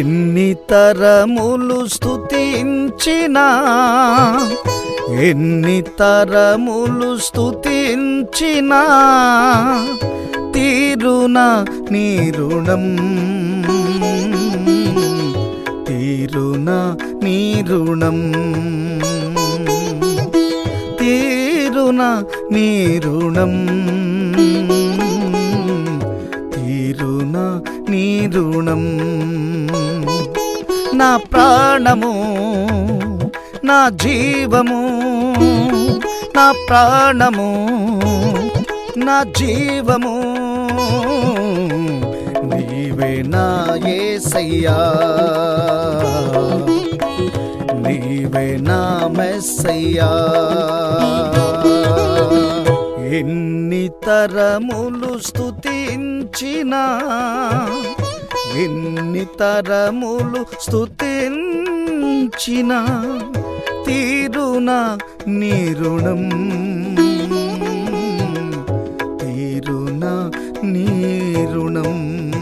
ఎన్ని తరములు స్తుతించినా ఎన్ని తరములు స్తుతించినా తీరున నీ రుణం తీరున నీ రుణం తీరున నీ రుణం తీరున నీ రుణం నా ప్రాణము నా జీవము నా ప్రాణము నా జీవము నీవే నా ఏసయ్యా నీవే నా మెస్సయ్యా ఎన్ని తరములు స్తుతించినా ఎన్ని తరములు స్తుతించిన తీరున నీ రుణం తీరున నీ రుణం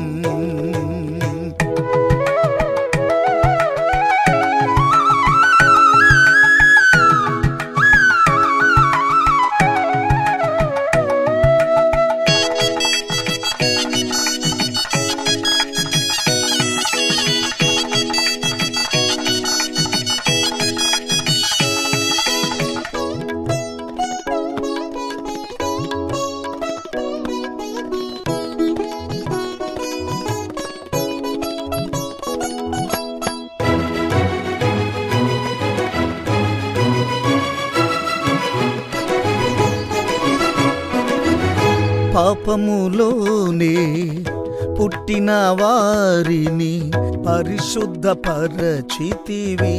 పాపములోనే పుట్టిన వారిని పరిశుద్ధ పరచితివి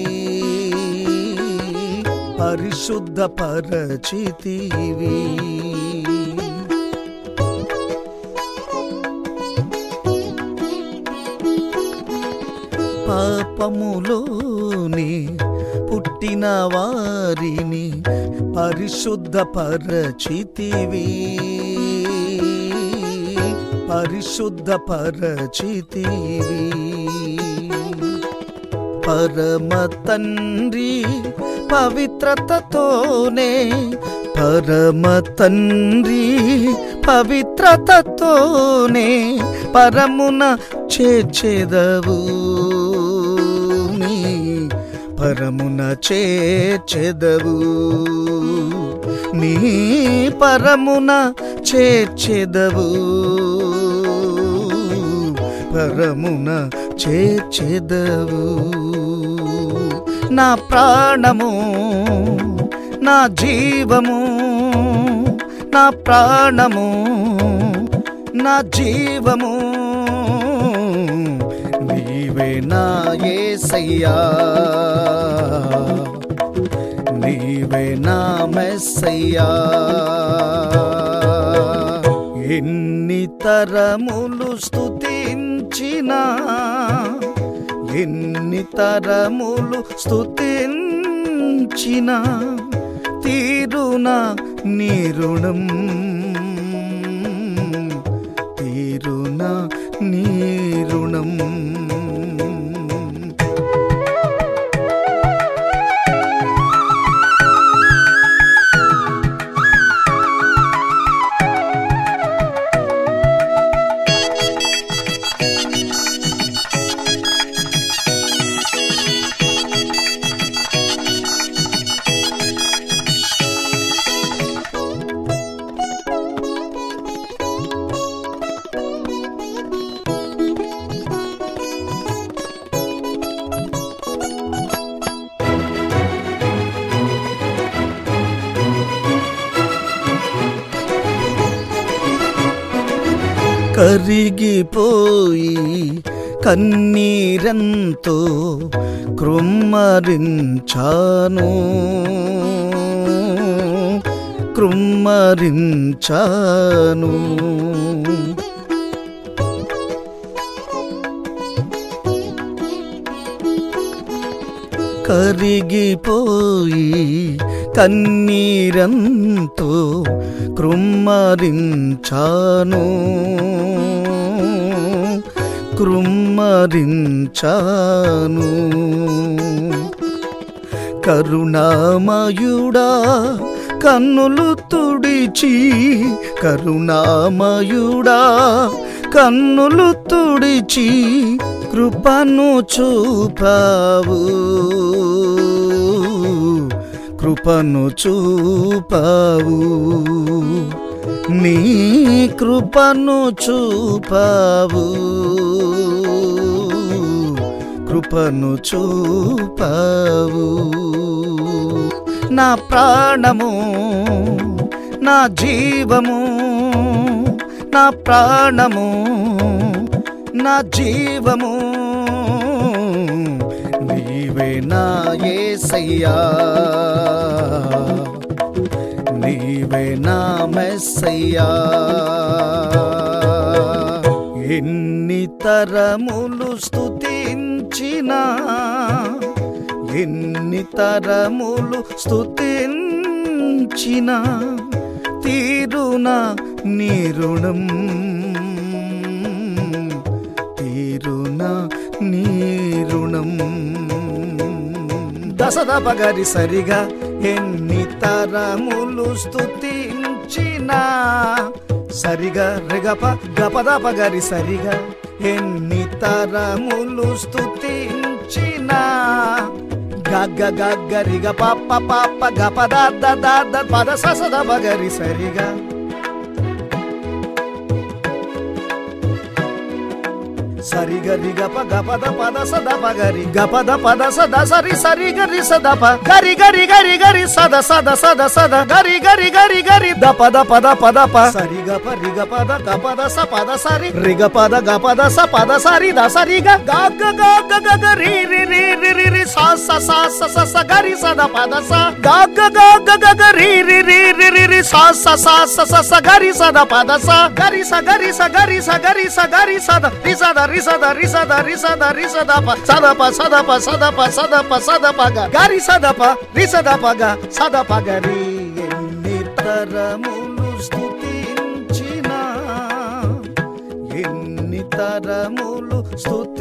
పరిశుద్ధ పరచితివి పాపములోనే పుట్టిన వారిని పరిశుద్ధ పరచితివి పరిశుద్ధ పరచితివి పరమ తండ్రి పవిత్రతతోనే పరమ తండ్రి పవిత్రతతోనే పరమున చేర్చెదవు నీ పరమున చేర్చెదవు నీ పరమున చేర్చెదవు పరమున చేర్చెదవు నా ప్రాణము నా జీవము నా ప్రాణము నా జీవము నీవే నా ఏసయ్యా నీవే నా మెస్సయ్యా ఎన్ని తరములు స్తుతించినా ఎన్ని తరములు స్తుతించిన తీరున నీ రుణం తీరున నీ రుణం కరిగిపోయి కన్నీరంతో కృమ్మరించాను కృమ్మరించాను కరిగిపోయి కన్నీరంతో కృమ్మరించాను కృమ్మరించాను కరుణామయుడా కన్నులు తుడిచి కరుణామయుడా కన్నులు తుడిచి కృపను చూపావు కృపను చూపావు నీ కృపను చూపావు కృపను చూపావు నా ప్రాణము నా జీవము నా ప్రాణము నా జీవము నీవే నా యేసయ్యా నీవే నా మెస్సయ్యా ఎన్ని తరములు స్తుతించినా ఎన్ని తరములు స్తుతించిన తీరున నీరుణం తీరున నీరుణం దశదప గరి సరిగా ఎన్ని తరములు స్తుతించిన సరిగా రిగప గపదప గరి సరిగా ఎన్ని తరములు స్తుతించిన గగ్గ గగ్గరిగ పాప పాప గపద దాద పద ససద బగరి సరిగా సరి గరి గప గపద పద సద పగరి గపద పద సద సరి సరి గరి సద ప గరి గరి గరి గరి సద సద సద సద గరి గరి గరి గరి ద పద పద పద ప సరి గప రి గ పద గపద స పద సరి రి గ పద గపద స పద సరి ద సరి గ గ గ గ గ గ గ రి రి రి రి రి రి స స స స స స గరి సద పద స గ గ గ గ గ గ రి రి రి రి రి రి స స స స స స గరి సద పద స గరి స గరి స గరి స గరి స గరి సద రి సద రి సద రి సద రి సద రి సద ప సద ప సద ప సద ప సద ప సద ప గ గరి సద ప రి సద ప గ సద ప గరి ఎన్ని తరములు స్తుతించిన ఎన్ని తరములు స్తుతి